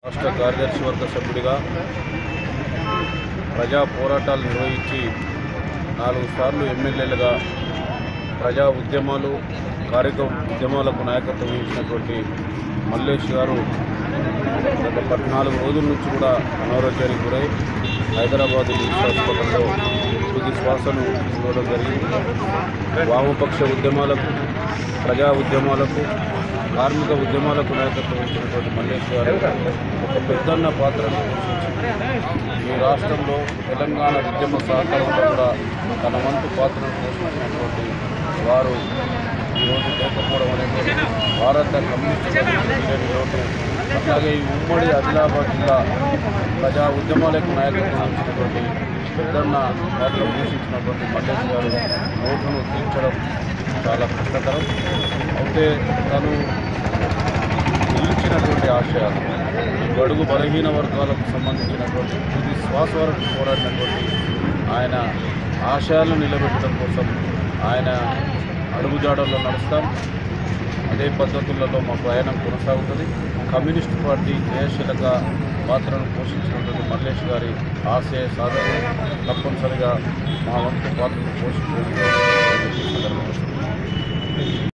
రాష్ట్ర కార్యదర్శి వర్గ సభ్యుడిగా ప్రజా పోరాటాలు నిర్వహించి నాలుగు సార్లు ఎమ్మెల్యేలుగా ప్రజా ఉద్యమాలు కార్యక్రమ ఉద్యమాలకు నాయకత్వం వహించినటువంటి మల్లేష్ గారు గత పద్నాలుగు రోజుల నుంచి కూడా అనారోగ్యానికి గురై హైదరాబాద్ నిమ్స్ హాస్పిటల్లో తుది శ్వాసను ఇవ్వడం జరిగింది వామపక్ష ఉద్యమాలకు ప్రజా ఉద్యమాలకు కార్మిక ఉద్యమాలకు నాయకత్వం వహించినటువంటి మల్లేష్ గారు ఒక పెద్దన్న పాత్రను పోషించి ఈ రాష్ట్రంలో తెలంగాణ ఉద్యమ సహకారంలో కూడా తన వంతు పాత్రను పోషించినటువంటి వారు ఈరోజు లేకపోవడం అనేది భారత కమ్యూనిస్ట్ పార్టీ లోటు అట్లాగే ఈ ఉమ్మడి ఆదిలాబాద్ జిల్లా ప్రజా ఉద్యమాలకు నాయకత్వం వహించినటువంటి పెద్దన్న పాత్ర పోషించినటువంటి మల్లేష్ గారు ఓటును తీర్చడం చాలా కష్టతరం అయితే తను నిలిచినటువంటి ఆశయాలు ఈ గడుగు బలహీన వర్గాలకు సంబంధించినటువంటి ఇది శ్వాస వరకు పోరాడినటువంటి ఆయన ఆశయాలను నిలబెట్టడం కోసం ఆయన అడుగుజాడల్లో నడుస్తాం అదే పద్ధతులలో మా ప్రయాణం కొనసాగుతుంది కమ్యూనిస్ట్ పార్టీ క్రియాశీలక పాత్రను పోషించినటువంటి మల్లేష్ గారి ఆశయ సాధన తప్పనిసరిగా మా వంతు పాత్రను పోషించడం